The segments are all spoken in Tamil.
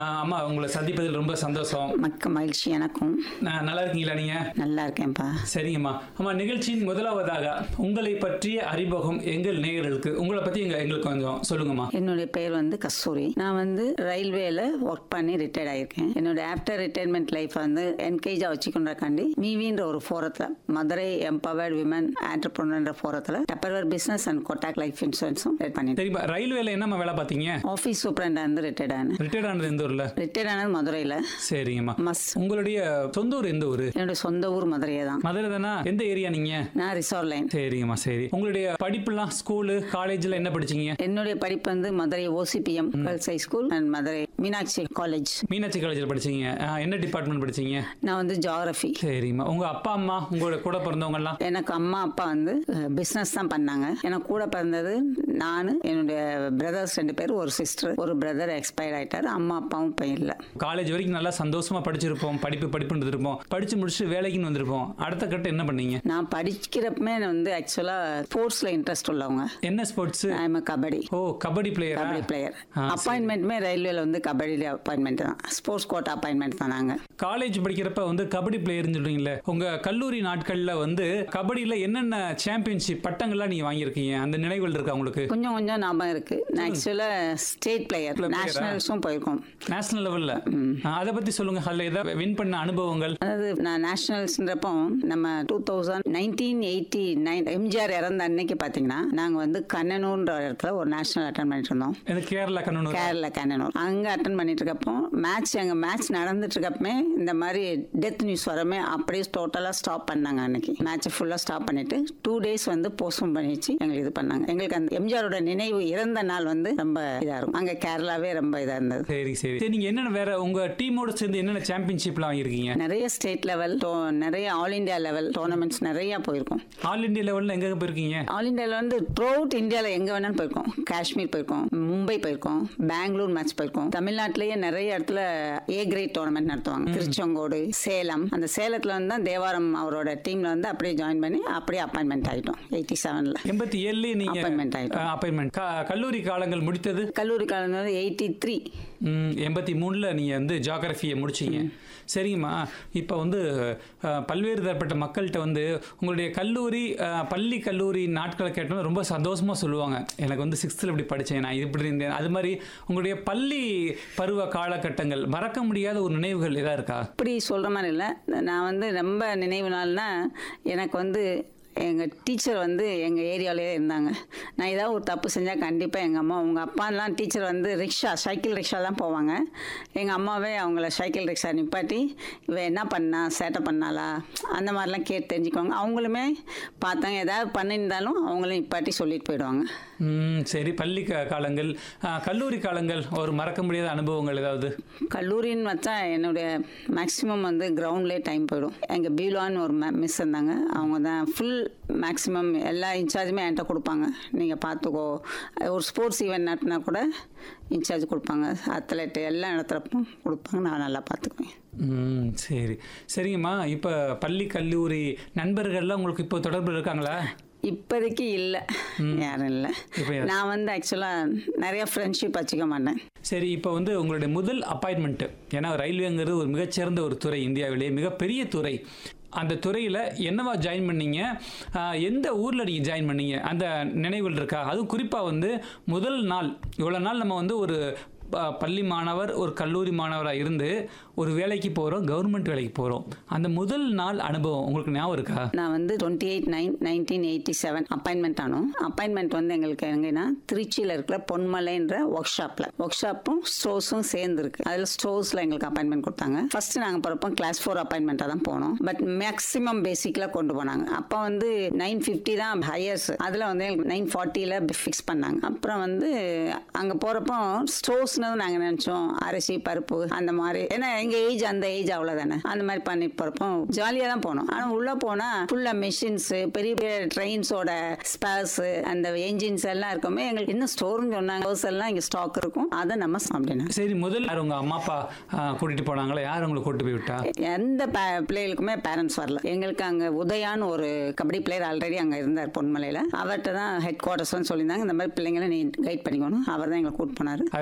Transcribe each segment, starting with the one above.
ஆஹ் அம்மா உங்களை சந்திப்பதில் ரொம்ப சந்தோஷம் மக்க மகிழ்ச்சி எனக்கும் நான் நல்லா இருக்கீங்களா நீங்க நல்லா இருக்கேன்ப்பா சரிங்கம்மா அம்மா நிகழ்ச்சியின் முதலாவதாக உங்களை பற்றிய அறிமுகம் எங்கள் நேயர்களுக்கு உங்களை பத்தி எங்க எங்களுக்கு கொஞ்சம் சொல்லுங்கம்மா என்னுடைய பேர் வந்து கஸ்தூரி நான் வந்து ரயில்வேல ஒர்க் பண்ணி ரிட்டையர்ட் ஆயிருக்கேன் என்னுடைய ஆஃப்டர் ரிட்டையர்மெண்ட் லைஃப் வந்து என்கேஜா வச்சுக்கொண்டக்காண்டி மீவின்ற ஒரு ஃபோரத்துல மதுரை எம்பவர்ட் விமன் ஆண்டர்பிரினர்ன்ற ஃபோரத்துல Tupperware business and Kotak life இன்சூரன்ஸும் ரிட் பண்ணிட்டேன் சரிப்பா ரயில்வேல என்னம்மா வேலை பார்த்தீங்க ஆஃபீஸ் சூப்பரண்டா இருந்து ரிட்டையர்ட் ஆனேன் ரிட்டையர்ட் ஆனது எந்த ஊர்ல ரிட்டையர்ட் ஆனது மதுரையில சரிங்கம்மா மஸ் உங்களுடைய சொந்த ஊர் எந்த ஊர் என்னுடைய சொந்த ஊர் மதுரையே தான் மதுரை தானா எந்த ஏரியா நீங்க நான் ரிசார்ட் லைன் சரிங்கம்மா சரி உங்களுடைய படிப்புலாம் ஸ்கூலு காலேஜ்ல என்ன படிச்சீங்க என்னுடைய படிப்பு வந்து Madurai OCPM girls high school and Madurai Meenakshi college Meenakshi காலேஜில் படிச்சீங்க ஆஹ் என்ன டிபார்ட்மெண்ட் படிச்சீங்க நான் வந்து ஜியாகிரஃபி சரிங்கம்மா உங்க அப்பா அம்மா உங்களோட கூட பிறந்தவங்க எல்லாம் எனக்கு அம்மா அப்பா வந்து பிஸ்னஸ் தான் பண்ணாங்க எனக்கு கூட பிறந்தது நான் என்னுடைய பிரதர்ஸ் ரெண்டு பேர் ஒரு சிஸ்டர் ஒரு பிரதர் எக்ஸ்பயர் ஆயிட்டாரு அம்மா அப்பாவும் இப்போ இல்லை காலேஜ் வரைக்கும் நல்லா சந்தோஷமா படிச்சிருப்போம் படிப்பு படிப்புன்னு இருப்போம் படிச்சு முடிச்சு வேலைக்குன்னு வந்திருப்போம் அடுத்த கட்டம் என்ன பண்ணீங்க நான் படிக்கிறப்பமே வந்து ஆக்சுவலாக ஸ்போர்ட்ஸில் இன்ட்ரெஸ்ட் உள்ளவங்க என்ன ஸ்போர்ட்ஸ் ஐம் கபடி ஓ கபடி பிளேயரா கபடி பிளேயர் ஆ, சரி. அப்பாயின்மெண்ட்டுமே ரயில்வேல வந்து கபடி அப்பாயின்மெண்ட் தான் ஸ்போர்ட்ஸ் கோட்டா அப்பாயின்மெண்ட் தான் நாங்கள் காலேஜ் படிக்கிறப்ப வந்து கபடி பிளேயர்னு சொல்றீங்களே உங்க கல்லூரி நாட்கள்ல வந்து கபடியில என்னென்ன சாம்பியன்ஷிப் பட்டங்கள்லாம் நீங்க வாங்கியிருக்கீங்க அந்த நினைவுகள் இருக்கா உங்களுக்கு கொஞ்சம் கொஞ்சம் ஞாபகம் இருக்கு நான் ஆக்சுவலாக ஸ்டேட் பிளேயர் player-ஆ? நேஷனல்ஸும் போயிருக்கோம் நேஷனல் லெவல்ல அதை பத்தி சொல்லுங்க அதுல ஏதாவது வின் பண்ண அனுபவங்கள் அதாவது நான் நேஷனல்ஸ்ன்றப்போ நம்ம two thousand nineteen eighty nine MGR இறந்த அன்னைக்கு பார்த்தீங்கன்னா நாங்கள் வந்து கண்ணனூர்ன்ற ஒரு இடத்துல ஒரு நேஷனல் அட்டன் பண்ணிட்டு இருந்தோம் எனக்கு கேரளா கண்ணனூர் கேரளா கண்ணனூர் அங்கே அட்டன் பண்ணிட்டு இருக்கப்போ மேட்ச் எங்கள் மேட்ச் நடந்துட்டு இருக்கப்பமே இந்த மாதிரி டெத் நியூஸ் வரமே அப்படியே டோட்டலாக ஸ்டாப் பண்ணாங்க அன்னைக்கு மேட்சை ஃபுல்லாக ஸ்டாப் பண்ணிட்டு டூ டேஸ் வந்து போஸ்ட்போன் பண்ணி வச்சு எங்களுக்கு இது பண்ணாங்க எங்களுக்கு அந்த எம்ஜிஆரோட நினைவு இறந்த நாள் வந்து ரொம்ப இதாக இருக்கும் அங்கே கேரளாவே ரொம்ப இதாக இருந்தது சரி சரி சரி நீங்க என்னென்ன வேற உங்க டீமோட சேர்ந்து என்னென்ன சாம்பியன்ஷிப்லாம் வாங்கியிருக்கீங்க நிறைய ஸ்டேட் லெவல் நிறைய ஆல் இந்தியா லெவல் டோர்னமெண்ட்ஸ் நிறைய போயிருக்கோம் ஆல் இந்தியா லெவல்ல எங்க போயிருக்கீங்க ஆல் இந்தியாவில் வந்து த்ரூஅவுட் இந்தியாவில் எங்கே வேணாலும் போயிருக்கோம் காஷ்மீர் போயிருக்கோம் மும்பை போயிருக்கோம் பெங்களூர் மேட்ச் போயிருக்கோம் தமிழ்நாட்டிலேயே நிறைய இடத்துல ஏ கிரேட் டோர்னமெண்ட் நடத்துவாங்க திருச்செங்கோடு சேலம் அந்த சேலத்தில் வந்து தான் தேவாரம் அவரோட டீம்ல வந்து அப்படியே ஜாயின் பண்ணி அப்படியே அப்பாயின்மெண்ட் ஆகிட்டோம் எயிட்டி செவனில் எண்பத்தி ஏழுலயே நீங்க Appointment ஆயிட்டோம். அப்பாயின்மெண்ட் கல்லூரி காலங்கள் முடித்தது கல்லூரி காலம் வந்து எயிட்டி த்ரீ ம், எண்பத்தி மூணுல நீங்க வந்து ஜியாகிரஃபியை முடிச்சீங்க சரிங்கம்மா இப்போ வந்து அஹ், பல்வேறு தரப்பட்ட மக்கள்கிட்ட வந்து உங்களுடைய கல்லூரி அஹ், பள்ளி கல்லூரி நாட்களை கேட்டோம்னா ரொம்ப சந்தோஷமா சொல்லுவாங்க எனக்கு வந்து சிக்ஸ்த்தில் இப்படி படித்தேன் நான் இப்படி இருந்தேன் அது மாதிரி உங்களுடைய பள்ளி பருவ காலகட்டங்கள் மறக்க முடியாத ஒரு நினைவுகள் ஏதா இருக்கா அப்படி சொல்கிற மாதிரி இல்லை நான் வந்து ரொம்ப நினைவு நாள்னா எனக்கு வந்து எங்கள் டீச்சர் வந்து எங்கள் ஏரியாவிலே இருந்தாங்க நான் ஏதாவது ஒரு தப்பு செஞ்சால் கண்டிப்பாக எங்கள் அம்மா உங்கள் அப்பாலாம் டீச்சர் வந்து ரிக்ஷா சைக்கிள் ரிக்ஷா தான் போவாங்க எங்கள் அம்மாவே அவங்கள சைக்கிள் ரிக்ஷா நிப்பாட்டி இவ என்ன பண்ணா சேட்டை பண்ணாளா அந்த மாதிரிலாம் கேட்டு தெரிஞ்சுக்குவாங்க அவங்களுமே பார்த்தாங்க ஏதாவது பண்ணியிருந்தாலும் அவங்களும் நிப்பாட்டி சொல்லிட்டு போயிடுவாங்க ம், சரி பள்ளி கா- காலங்கள் அஹ், கல்லூரி காலங்கள் ஒரு மறக்க முடியாத அனுபவங்கள் ஏதாவது கல்லூரின்னு வச்சா என்னுடைய மேக்ஸிமம் வந்து கிரவுண்ட்லேயே டைம் போயிடும் எங்கள் பீலான்னு ஒரு மிஸ் இருந்தாங்க அவங்க தான் ஃபுல் மேக்ஸிமம் எல்லா இன்சார்ஜுமே என்கிட்ட கொடுப்பாங்க நீங்கள் பார்த்துக்கோ ஒரு ஸ்போர்ட்ஸ் ஈவெண்ட் நடத்தினா கூட இன்சார்ஜ் கொடுப்பாங்க அத்லெட்டு எல்லாம் நடத்துகிறப்போ கொடுப்பாங்க நான் நல்லா பார்த்துக்குவேன் ம் சரி சரிங்கம்மா இப்போ பள்ளி கல்லூரி நண்பர்கள்லாம் உங்களுக்கு இப்போ தொடர்பு இருக்காங்களா இப்போதைக்கு இல்லை யாரும் இல்லை இப்ப யாரு? நான் வந்து ஆக்சுவலாக நிறைய ஃப்ரெண்ட்ஷிப் வச்சுக்க மாட்டேன் சரி இப்போ வந்து உங்களுடைய முதல் அப்பாயின்மெண்ட்டு ஏன்னா ரயில்வேங்கிறது ஒரு மிகச்சிறந்த ஒரு துறை இந்தியாவிலேயே மிகப்பெரிய துறை அந்த துறையில் என்னவா ஜாயின் பண்ணீங்க ஆஹ், எந்த ஊரில் நீங்கள் ஜாயின் பண்ணீங்க அந்த நினைவுகள் இருக்கா அதுவும் குறிப்பாக வந்து முதல் நாள் இவ்வளோ நாள் நம்ம வந்து ஒரு ப- பள்ளி மாணவர் ஒரு கல்லூரி மாணவராக இருந்து ஒரு வேலைக்கு போகிறோம் கவர்மெண்ட் வேலைக்கு போகிறோம் அந்த முதல் நாள் அனுபவம் உங்களுக்கு ஞாபகம் இருக்கா நான் வந்து twenty eight nine nineteen eighty seven appointment ஆனோம் அப்பாயின்மெண்ட் வந்து எங்களுக்கு எங்கன்னா திருச்சியில் இருக்கிற பொன்மலைன்ற ஒர்க் ஷாப்பில் ஒர்க் ஷாப்பும் ஸ்டோர்ஸும் சேர்ந்து இருக்கு அதில் ஸ்டோர்ஸில் எங்களுக்கு அப்பாயின்மெண்ட் கொடுத்தாங்க ஃபர்ஸ்ட் நாங்கள் போகிறப்போ கிளாஸ் ஃபோர் அப்பாயின்மெண்ட்டாக தான் போனோம் பட் மேக்ஸிமம் பேசிக்கில் கொண்டு போனாங்க அப்போ வந்து நைன் ஃபிஃப்டி தான் ஹையர்ஸ் அதில் வந்து எங்களுக்கு நைன் ஃபார்ட்டியில் ஃபிக்ஸ் பண்ணாங்க அப்புறம் வந்து அங்கே போகிறப்போ ஸ்டோர்ஸ்னு நாங்கள் நினச்சோம் அரிசி பருப்பு அந்த மாதிரி ஏன்னா எங்கள் ஏஜ் அந்த ஏஜ் அவ்வளோதானே அந்த மாதிரி பண்ணிட்டு போகிறப்போ ஜாலியாக தான் போனோம் ஆனால் உள்ளே போனால் ஃபுல்லாக மெஷின்ஸு பெரிய பெரிய ட்ரெயின்ஸோட ஸ்பேர்ஸு அந்த என்ஜின்ஸ் எல்லாம் இருக்குமே எங்களுக்கு இன்னும் ஸ்டோர்னு சொன்னாங்க Stores எல்லாம் இங்கே ஸ்டாக் இருக்கும் அதை நம்ம அப்படின்னா சரி முதல் யார் உங்கள் அம்மா அப்பா ஆஹ், கூட்டிட்டு போனாங்களா யார் உங்களை கூட்டிட்டு போய் விட்டா எந்த பே- பிள்ளைகளுக்குமே பேரண்ட்ஸ் வரல எங்களுக்கு அங்கே உதயான்னு ஒரு கபடி பிளேயர் ஆல்ரெடி அங்கே இருந்தார் பொன்மலையில் அவர்கிட்ட தான் ஹெட் குவார்ட்டர்ஸ்னு சொல்லியிருந்தாங்க இந்த மாதிரி பிள்ளைங்களை நீ கைட் பண்ணிக்கணும் அவர் தான் எங்களை கூட்டு போனார் அது வெற்றிகரமாக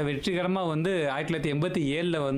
அப்புறமா வந்து ஆயிரத்தி தொள்ளாயிரத்தி எண்பத்தி ஏழில் வந்து